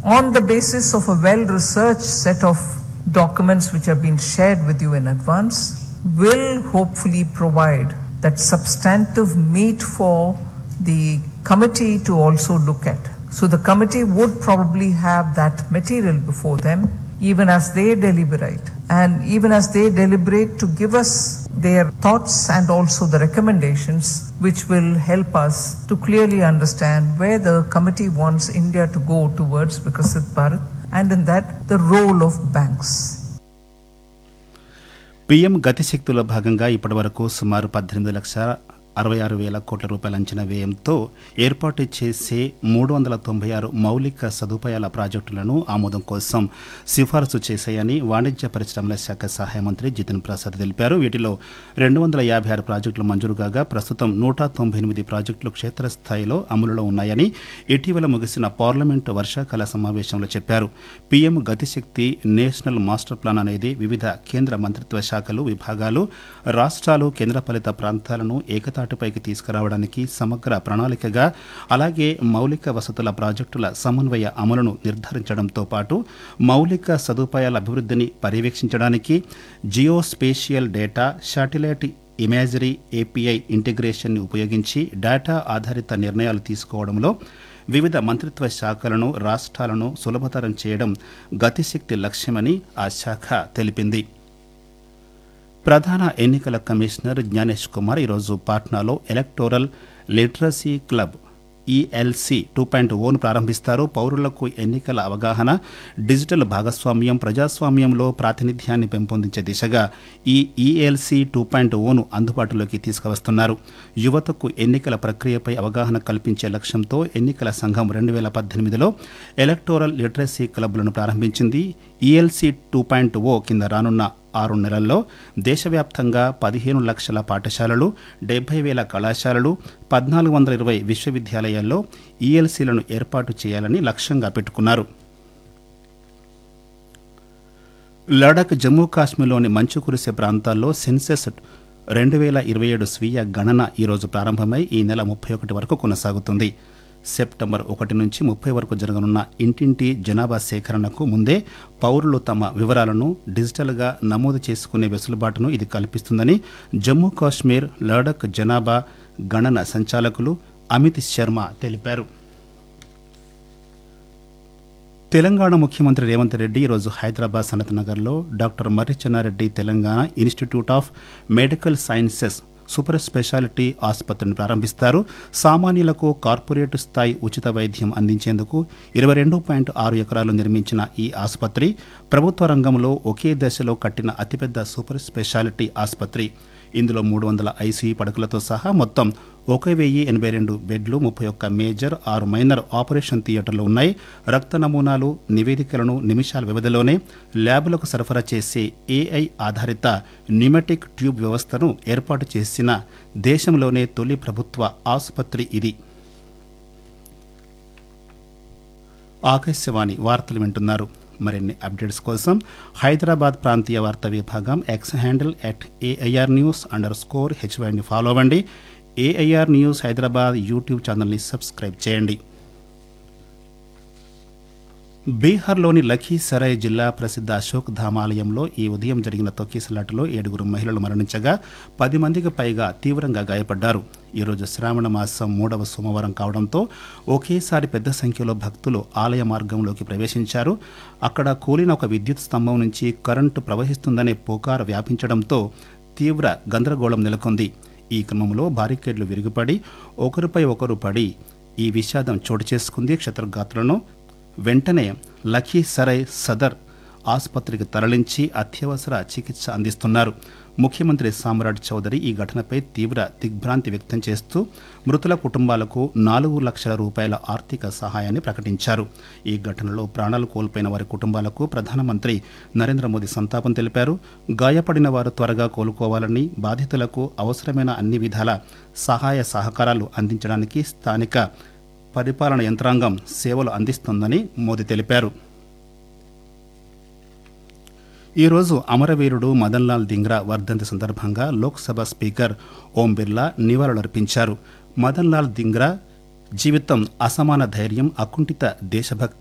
on the basis of a well researched set of documents which have been shared with you in advance, will hopefully provide that substantive meat for the committee to also look at. So the committee would probably have that material before them even as they deliberate and even as they deliberate to give us their thoughts and also the recommendations which will help us to clearly understand where the committee wants India to go towards Vikasit Bharat and in that the role of banks. PM గతిశక్తిలో భాగంగా ఇప్పటివరకు సుమారు పద్దెనిమిది లక్షల అరవై ఆరు వేల కోట్ల రూపాయల అంచనా వ్యయంతో ఏర్పాటు చేసే మూడు వందల తొంభై ఆరు మౌలిక సదుపాయాల ప్రాజెక్టులను ఆమోదం కోసం సిఫారసు చేశాయని వాణిజ్య పరిశ్రమల శాఖ సహాయ మంత్రి జితిన్ ప్రసాద్ తెలిపారు వీటిలో రెండు వందల యాభై ఆరు ప్రాజెక్టులు మంజూరు కాగా ప్రస్తుతం నూట తొంభై ఎనిమిది ప్రాజెక్టులు క్షేత్రస్థాయిలో అమలులో ఉన్నాయని ఇటీవల ముగిసిన పార్లమెంటు వర్షాకాల సమావేశంలో చెప్పారు PM Gatishakti national master plan అనేది వివిధ కేంద్ర మంత్రిత్వ శాఖలు విభాగాలు రాష్ట్రాలు కేంద్రపాలిత ప్రాంతాలను ఏకతాటిపైకి తీసుకురావడానికి సమగ్ర ప్రణాళికగా అలాగే మౌలిక వసతుల ప్రాజెక్టుల సమన్వయ అమలును నిర్ధారించడంతో పాటు మౌలిక సదుపాయాల అభివృద్ధిని పర్యవేక్షించడానికి geospatial data satellite imagery API ఇంటిగ్రేషన్ని ఉపయోగించి డేటా ఆధారిత నిర్ణయాలు తీసుకోవడంలో వివిధ మంత్రిత్వ శాఖలను రాష్ట్రాలను సులభతరం చేయడం గతిశక్తి లక్ష్యమని ఆ శాఖ తెలిపింది ప్రధాన ఎన్నికల కమిషనర్ జ్ఞానేష్ కుమార్ ఈరోజు పాట్నాలో electoral literacy club ELC two point o ప్రారంభిస్తారు పౌరులకు ఎన్నికల అవగాహన డిజిటల్ భాగస్వామ్యం ప్రజాస్వామ్యంలో ప్రాతినిధ్యాన్ని పెంపొందించే దిశగా ఈ ఈఎల్సి టూ పాయింట్ ఓను అందుబాటులోకి తీసుకువస్తున్నారు యువతకు ఎన్నికల ప్రక్రియపై అవగాహన కల్పించే లక్ష్యంతో ఎన్నికల సంఘం రెండు వేల పద్దెనిమిదిలో ఎలక్టోరల్ లిటరసీ క్లబ్లను ప్రారంభించింది ఈఎల్సి టూ పాయింట్ ఓ కింద రానున్న ఆరు నెలల్లో దేశవ్యాప్తంగా పదిహేను లక్షల పాఠశాలలు డెబ్బై వేల కళాశాలలు పద్నాలుగు వందల ఇరవై విశ్వవిద్యాలయాల్లో ఈఎల్సీలను ఏర్పాటు చేయాలని లక్ష్యంగా పెట్టుకున్నారు లడాక్ జమ్మూ కాశ్మీర్లోని మంచు కురిసే ప్రాంతాల్లో సెన్సెస్ రెండు వేల ఇరవై ఏడు స్వీయ గణన ఈరోజు ప్రారంభమై ఈ నెల ముప్పై ఒకటి వరకు కొనసాగుతుంది సెప్టెంబర్ ఒకటి నుంచి ముప్పై వరకు జరగనున్న ఇంటింటి జనాభా సేకరణకు ముందే పౌరులు తమ వివరాలను డిజిటల్గా నమోదు చేసుకునే వెసులుబాటును ఇది కల్పిస్తుందని జమ్మూ కాశ్మీర్ లడాక్ జనాభా గణన సంచాలకులు అమిత్ శర్మ తెలిపారు తెలంగాణ ముఖ్యమంత్రి రేవంత్ రెడ్డి ఈరోజు హైదరాబాద్ సనత్ నగర్లో doctor Marri Chennareddy Telangana institute of medical sciences super speciality ఆసుపత్రిని ప్రారంభిస్తారు సామాన్యులకు కార్పొరేట్ స్థాయి ఉచిత వైద్యం అందించేందుకు ఇరవై రెండు పాయింట్ ఆరు ఎకరాలు నిర్మించిన ఈ ఆసుపత్రి ప్రభుత్వ రంగంలో ఒకే దశలో కట్టిన అతిపెద్ద సూపర్ స్పెషాలిటీ ఆసుపత్రి ఇందులో మూడు వందల ఐసీయూ పడకలతో సహా మొత్తం ఒక వెయ్యి ఎనభై రెండు బెడ్లు ముప్పై ఒక్క మేజర్ ఆరు మైనర్ ఆపరేషన్ థియేటర్లు ఉన్నాయి రక్త నమూనాలు నివేదికలను నిమిషాల వ్యవధిలోనే ల్యాబులకు సరఫరా చేసే ఏఐ ఆధారిత న్యూమెటిక్ ట్యూబ్ వ్యవస్థను ఏర్పాటు చేసిన దేశంలోనే తొలి ప్రభుత్వ ఆసుపత్రి ఇది ఆకాశవాణి వార్తలు వింటున్నారు మరిన్ని అప్డేట్స్ కోసం హైదరాబాద్ ప్రాంతీయ వార్తా విభాగం X handle at AIR news under score హెచ్వైని ఫాలో అవ్వండి ఏఐఆర్ న్యూస్ హైదరాబాద్ యూట్యూబ్ ఛానల్ని సబ్స్క్రైబ్ చేయండి బీహార్లోని లఖీసరాయ్ జిల్లా ప్రసిద్ధ అశోక్ ధామ్ ఆలయంలో ఈ ఉదయం జరిగిన తొక్కిసలాటలో ఏడుగురు మహిళలు మరణించగా పది మందికి పైగా తీవ్రంగా గాయపడ్డారు ఈరోజు శ్రావణ మాసం మూడవ సోమవారం కావడంతో ఒకేసారి పెద్ద సంఖ్యలో భక్తులు ఆలయ మార్గంలోకి ప్రవేశించారు అక్కడ కూలిన ఒక విద్యుత్ స్తంభం నుంచి కరెంటు ప్రవహిస్తుందనే పుకారు వ్యాపించడంతో తీవ్ర గందరగోళం నెలకొంది ఈ క్రమంలో బారికేడ్లు విరిగిపడి ఒకరిపై ఒకరు పడి ఈ విషాదం చోటు చేసుకుంది క్షత్రఘాతులను వెంటనే లఖీసరై సదర్ ఆసుపత్రికి తరలించి అత్యవసర చికిత్స అందిస్తున్నారు ముఖ్యమంత్రి సామ్రాట్ చౌదరి ఈ ఘటనపై తీవ్ర దిగ్భ్రాంతి వ్యక్తం చేస్తూ మృతుల కుటుంబాలకు నాలుగు లక్షల రూపాయల ఆర్థిక సహాయాన్ని ప్రకటించారు ఈ ఘటనలో ప్రాణాలు కోల్పోయిన వారి కుటుంబాలకు ప్రధానమంత్రి నరేంద్ర మోదీ సంతాపం తెలిపారు గాయపడిన వారు త్వరగా కోలుకోవాలని బాధితులకు అవసరమైన అన్ని విధాల సహాయ సహకారాలు అందించడానికి స్థానిక పరిపాలన యంత్రాంగం సేవలు అందిస్తోందని మోదీ తెలిపారు ఈరోజు అమరవీరుడు మదన్లాల్ దింగ్రా వర్ధంతి సందర్భంగా లోక్సభ స్పీకర్ ఓం బిర్లా నివాళులర్పించారు మదన్లాల్ దింగ్రా జీవితం అసమాన ధైర్యం అకుంఠిత దేశభక్తి